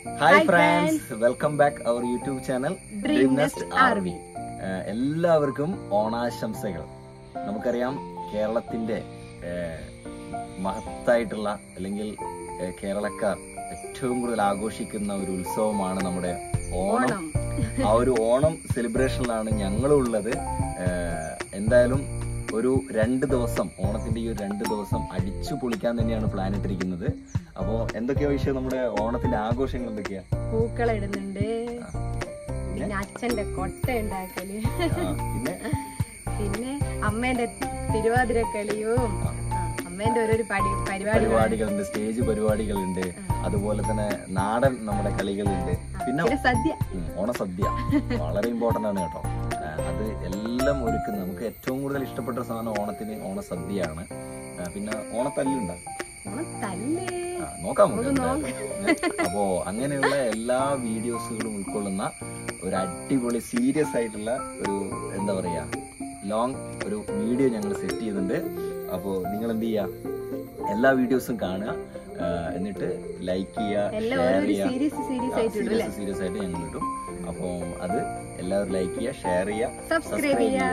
Hi friends welcome back our YouTube channel Dream Nest RV. എല്ലാവർക്കും ഓണാശംസകൾ നമുക്കറിയാം കേരളത്തിന്റെ ഏഹ്, മഹത്തായിട്ടുള്ള അല്ലെങ്കിൽ ഏഹ്, കേരളക്കാർ ഏറ്റവും കൂടുതൽ ആഘോഷിക്കുന്ന ഒരു ഉത്സവമാണ് നമ്മുടെ ഓണം ഓണം ആ ഒരു ഓണം സെലിബ്രേഷനിലാണ് ഞങ്ങളും ഉള്ളത് ഏഹ്, എന്തായാലും ഒരു രണ്ട് ദിവസം ഓണത്തിന്റെ ഈ ഒരു രണ്ട് ദിവസം അടിച്ചു പൊളിക്കാൻ തന്നെയാണ് പ്ലാൻ ഇട്ടിരിക്കുന്നത് അപ്പോ എന്തൊക്കെയാ വിഷയം നമ്മുടെ ഓണത്തിന്റെ ആഘോഷങ്ങൾ എന്തൊക്കെയാ പൂക്കൾ ഇടുന്നുണ്ട് ആ. പിന്നെ അച്ഛന്റെ കൊട്ട ഉണ്ടാക്കല് ആ, പിന്നെ പിന്നെ അമ്മേന്റെ തിരുവാതിര കളിയും ആ. ആ, അമ്മേന്റെ ഓരോരോ പടി പരിപാടി പരിപാടികളുണ്ട് സ്റ്റേജ് പരിപാടികളുണ്ട് അതുപോലെ തന്നെ നാടൻ നമ്മുടെ കളികളുണ്ട് പിന്നെ പിന്നെ സദ്യ ഉം, ഓണസദ്യ വളരെ ഇമ്പോർട്ടന്റ് ആണ് കേട്ടോ ആ, അത് എല്ലാം ഒരുക്കുന്ന നമുക്ക് ഏറ്റവും കൂടുതൽ ഇഷ്ടപ്പെട്ട സാധനം ഓണത്തിന് ഓണസദ്യയാണ് ആ, പിന്നെ ഓണത്തല്ലുണ്ടാകും ഓണം തല്ലേ ആ, നോക്കാം നമുക്ക് നമുക്ക് എന്തായാലും. അപ്പോ അങ്ങനെയുള്ള എല്ലാ വീഡിയോസുകളും ഉൾക്കൊള്ളുന്ന ഒരു അടിപൊളി സീരിയസ് ആയിട്ടുള്ള ഒരു എന്താ പറയാ ലോങ് ഒരു വീഡിയോ ഞങ്ങൾ സെറ്റ് ചെയ്യുന്നുണ്ട് അപ്പോൾ നിങ്ങൾ എന്ത് ചെയ്യുക എല്ലാ വീഡിയോസും കാണുക ആ, എന്നിട്ട് ലൈക്ക് ചെയ്യുക എല്ലാം ഷെയർ ഓരോരു ചെയ്യുക സീരീസ് സീരീസ് ആയിട്ട് ഇടും അല്ലേ സീരിയസ് സീരിയസ് ആയിട്ട് ഞങ്ങൾ ഇടും അപ്പോൾ അത് എല്ലാവരും ലൈക്ക് ചെയ്യുക ഷെയർ ചെയ്യുക സബ്സ്ക്രൈബ് ചെയ്യാ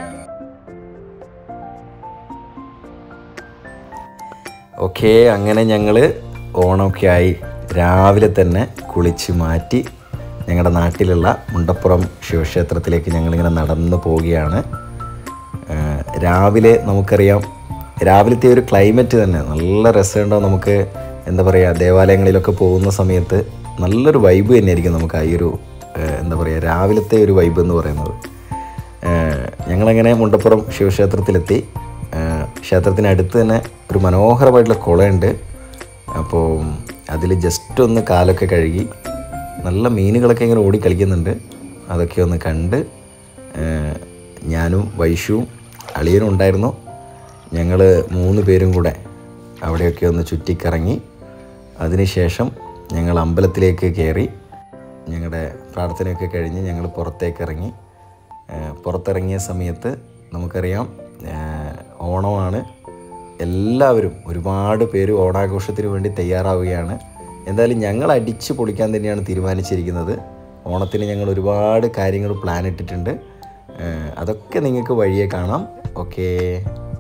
ഓക്കെ അങ്ങനെ ഞങ്ങൾ ഓണമൊക്കെ ആയി രാവിലെ തന്നെ കുളിച്ച് മാറ്റി ഞങ്ങളുടെ നാട്ടിലുള്ള മുണ്ടപ്പുറം ശിവക്ഷേത്രത്തിലേക്ക് ഞങ്ങളിങ്ങനെ നടന്നു പോവുകയാണ് ആ, രാവിലെ നമുക്കറിയാം രാവിലത്തെ ഒരു ക്ലൈമറ്റ് തന്നെ നല്ല രസമുണ്ടാവും നമുക്ക് എന്താ പറയുക ദേവാലയങ്ങളിലൊക്കെ പോകുന്ന സമയത്ത് നല്ലൊരു വൈബ് തന്നെയായിരിക്കും നമുക്ക് ആ ഈ ഒരു ആ, എന്താ പറയുക രാവിലത്തെ ഒരു വൈബ് എന്ന് പറയുന്നത് ഏഹ് ഞങ്ങളങ്ങനെ മുണ്ടപ്പുറം ശിവക്ഷേത്രത്തിലെത്തി ഏഹ് ക്ഷേത്രത്തിനടുത്ത് തന്നെ ഒരു മനോഹരമായിട്ടുള്ള കുളമുണ്ട് അപ്പോൾ അതിൽ ജസ്റ്റ് ഒന്ന് കാലൊക്കെ കഴുകി നല്ല മീനുകളൊക്കെ ഇങ്ങനെ ഓടി കളിക്കുന്നുണ്ട് അതൊക്കെ ഒന്ന് കണ്ട് ഏഹ് ഞാനും വൈഷുവും അളിയനും ഉണ്ടായിരുന്നു ഞങ്ങൾ മൂന്ന് പേരും കൂടെ അവിടെയൊക്കെ ഒന്ന് ചുറ്റിക്കറങ്ങി അതിനുശേഷം ഞങ്ങൾ അമ്പലത്തിലേക്ക് കയറി ഞങ്ങളുടെ പ്രാർത്ഥനയൊക്കെ കഴിഞ്ഞ് ഞങ്ങൾ പുറത്തേക്ക് ഇറങ്ങി ഏഹ് പുറത്തിറങ്ങിയ സമയത്ത് നമുക്കറിയാം ഏഹ് ഓണമാണ് എല്ലാവരും ഒരുപാട് പേര് ഓണാഘോഷത്തിന് വേണ്ടി തയ്യാറാവുകയാണ് എന്തായാലും ഞങ്ങൾ അടിച്ച് പൊളിക്കാൻ തന്നെയാണ് തീരുമാനിച്ചിരിക്കുന്നത് ഓണത്തിന് ഞങ്ങൾ ഒരുപാട് കാര്യങ്ങൾ പ്ലാൻ ഇട്ടിട്ടുണ്ട് ഏഹ് അതൊക്കെ നിങ്ങൾക്ക് വഴിയെ കാണാം ഓക്കേ